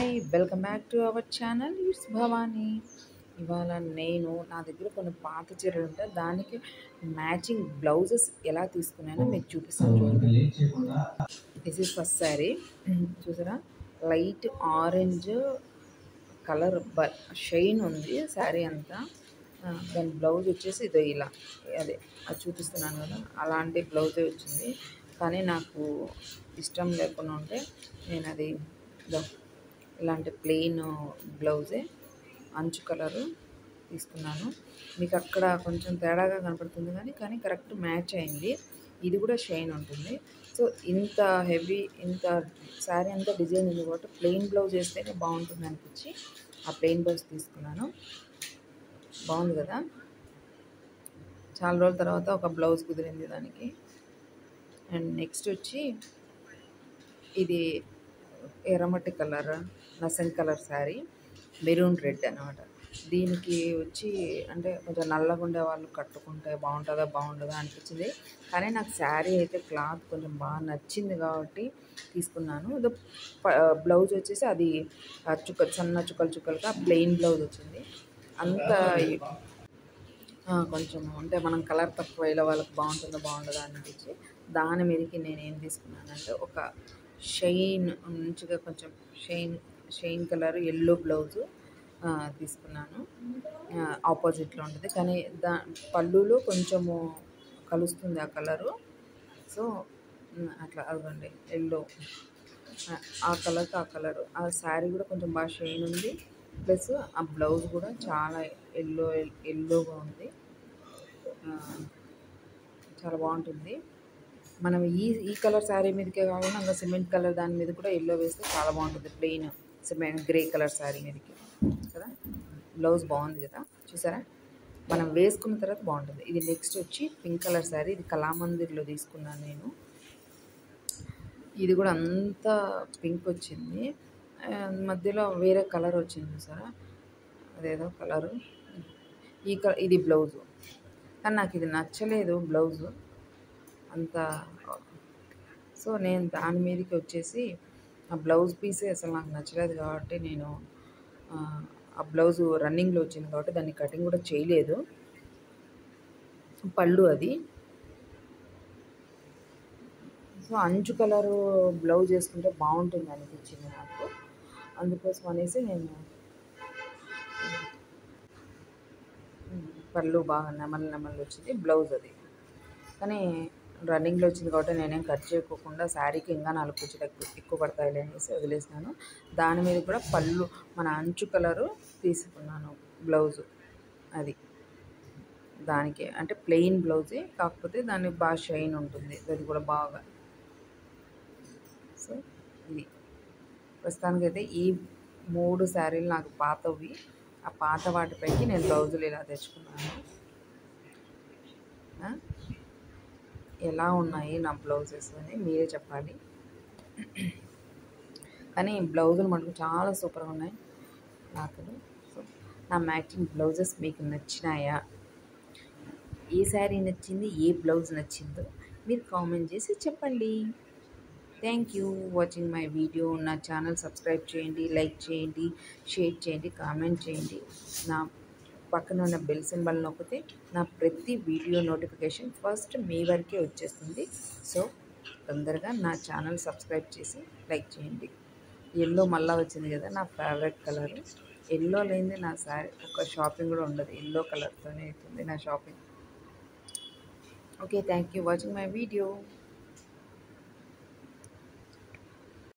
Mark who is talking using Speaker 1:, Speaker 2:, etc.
Speaker 1: Hi welcome back to our channel it's Bhavani ఇవాళ నేను నా దగ్గర కొన్ని పాత చీరలు ఉంటే దానికి మ్యాచింగ్ బ్లౌజెస్ ఎలా తీసుకున్నానో మీకు చూపిస్తాను చూడండి దిస్ ఇస్ ఫస్ట్ శారీ చూసారా లైట్ ఆరెంజ్ కలర్ బ షైన్ ఉంది శారీ అంతా ఆ, దాని బ్లౌజ్ వచ్చేసి ఇదో ఇలా అదే అది చూపిస్తున్నాను కదా అలాంటి బ్లౌజే వచ్చింది కానీ నాకు ఇష్టం లేకుండా ఉంటే నేను అది ఇదో ఇలాంటి ప్లెయిన్ బ్లౌజే అంచు కలరు తీసుకున్నాను మీకు అక్కడ కొంచెం తేడాగా కనపడుతుంది కానీ కానీ కరెక్ట్ మ్యాచ్ అయింది ఇది కూడా షైన్ ఉంటుంది సో ఇంత హెవీ ఇంత శారీ అంతా డిజైన్ ఉంది కాబట్టి ప్లెయిన్ బ్లౌజ్ వేస్తేనే బాగుంటుంది అనిపించి ఆ ప్లెయిన్ బ్లౌజ్ తీసుకున్నాను బాగుంది కదా చాలా రోజుల తర్వాత ఒక బ్లౌజ్ కుదిరింది దానికి అండ్ నెక్స్ట్ వచ్చి ఇది ఎర్రమట్టి కలర్ నసన్ కలర్ శారీ మెరూన్ రెడ్ అనమాట దీనికి వచ్చి అంటే కొంచెం నల్లగా ఉండే వాళ్ళు కట్టుకుంటే బాగుంటుందా బాగుంటుందా అనిపించింది కానీ నాకు శారీ అయితే క్లాత్ కొంచెం బాగా నచ్చింది కాబట్టి తీసుకున్నాను ఇది బ్లౌజ్ వచ్చేసి అది ఆ చుక్క సన్న చుక్కలు చుక్కలుగా ప్లెయిన్ బ్లౌజ్ వచ్చింది అంత ఆ, కొంచెం అంటే మనం కలర్ తక్కువ వేయలే వాళ్ళకి బాగుంటుందో బాగుంటుందో అనిపించి దాని మీదకి నేను ఏం తీసుకున్నానంటే ఒక షైన్ మంచిగా కొంచెం shine shine colour yellow blouse తీసుకున్నాను ఆపోజిట్లో ఉంటుంది కానీ దా పళ్ళులో కొంచెము కలుస్తుంది ఆ కలరు సో ఉమ్, అట్లా అదిగోండి ఎల్లో ఆ కలర్కి ఆ కలర్ ఆ శారీ కూడా కొంచెం బాగా షైన్ ఉంది ప్లస్ ఆ బ్లౌజ్ కూడా చాలా ఎల్లో ఎల్లోగా ఉంది ఆ, చాలా బాగుంటుంది మనం ఈ ఈ కలర్ శారీ మీదకే కాకుండా ఇంకా సిమెంట్ కలర్ దాని మీద కూడా ఎల్లో వేస్తే చాలా బాగుంటుంది plain cement grey colour sari మీదకి కదా బ్లౌజ్ బాగుంది కదా చూసారా మనం వేసుకున్న తర్వాత బాగుంటుంది ఇది నెక్స్ట్ వచ్చి పింక్ కలర్ శారీ ఇది కళామందిర్లో తీసుకున్నాను నేను ఇది కూడా అంతా పింక్ వచ్చింది ఆ, మధ్యలో వేరే కలర్ వచ్చింది చూసారా అదేదో కలరు ఈ కలర్ ఇది బ్లౌజు కానీ నాకు ఇది నచ్చలేదు బ్లౌజు అంత సో నేను దాని మీదకి వచ్చేసి ఆ బ్లౌజ్ పీసే అసలు నాకు నచ్చలేదు కాబట్టి నేను ఆ, ఆ బ్లౌజ్ రన్నింగ్లో వచ్చింది కాబట్టి దాన్ని కటింగ్ కూడా చేయలేదు పళ్ళు అది సో అంచు కలరు బ్లౌజ్ వేసుకుంటే బాగుంటుంది అనిపించింది నాకు అందుకోసం అనేసి నేను ఉమ్, పళ్ళు బాగా నెమలి నెమలి వచ్చింది బ్లౌజ్ అది కానీ రన్నింగ్లో వచ్చింది కాబట్టి నేనేం కట్ చేయకోకుండా శారీకి ఇంకా నాలుగు కుచ్చులు ఎక్కువ ఎక్కువ పడతాయిలే అనేసి వదిలేసినాను దాని మీద కూడా పళ్ళు మన అంచు కలరు తీసుకున్నాను బ్లౌజు అది దానికి అంటే ప్లెయిన్ బ్లౌజే కాకపోతే దానికి బాగా షైన్ ఉంటుంది అది కూడా బాగా సో ఇది ప్రస్తుతానికైతే ఈ మూడు శారీలు నాకు పాతవి ఆ పాత వాటిపైకి నేను బ్లౌజులు ఇలా తెచ్చుకున్నాను ఆ? ఎలా ఉన్నాయి నా బ్లౌజెస్ అని మీరే చెప్పాలి కానీ బ్లౌజులు మటుకు చాలా సూపర్గా ఉన్నాయి నాకు సో నా మ్యాచింగ్ బ్లౌజెస్ మీకు నచ్చినాయా ఏ శారీ నచ్చింది ఏ బ్లౌజ్ నచ్చిందో మీరు కామెంట్ చేసి చెప్పండి thank you watching my video నా ఛానల్ సబ్స్క్రైబ్ చేయండి లైక్ చేయండి షేర్ చేయండి కామెంట్ చేయండి నా పక్కన ఉన్న బెల్ సింబల్ నొక్కితే నా ప్రతి వీడియో నోటిఫికేషన్ ఫస్ట్ మీ వరకే వచ్చేస్తుంది సో తొందరగా నా ఛానల్ సబ్స్క్రైబ్ చేసి లైక్ చేయండి ఎల్లో మళ్ళా వచ్చింది కదా నా ఫేవరెట్ కలర్ ఎల్లో లేనిది నా శారీ ఒక షాపింగ్ కూడా ఉండదు ఎల్లో కలర్తోనే అవుతుంది నా shopping okay thank you watching my video